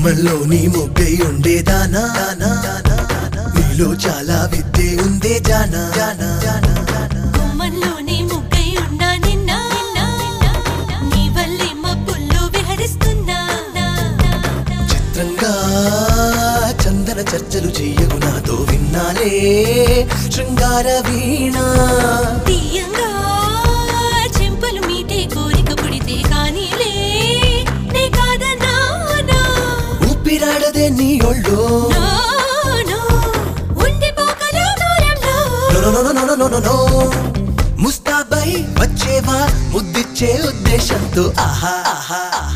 గుమ్మంలోని మొగ్గై ఉండేదానా మీలో చాలా విద్యే ఉందే జానా జానా గుమ్మంలోనే ముగ్గై ఉన్నా నిన్న నీ వల్లే మబ్బుల్లో విహరిస్తున్నా చిత్రంగా చందన చర్చలు చెయ్యకు నాతో విన్నాలే శృంగార వీణ తీయంగా చెంపలు మీటే కోరిక పుడితే కానీలే నే కాదన్నానా ఊపిరాడదే నీ ఒళ్ళో నో, నో, ఉండిపోకలు దూరంలో no no no no no no no ముస్తాబై వచ్చేవా ముద్దిచ్చే ఉద్దేశంతో ఆహా ఆహా ఆహా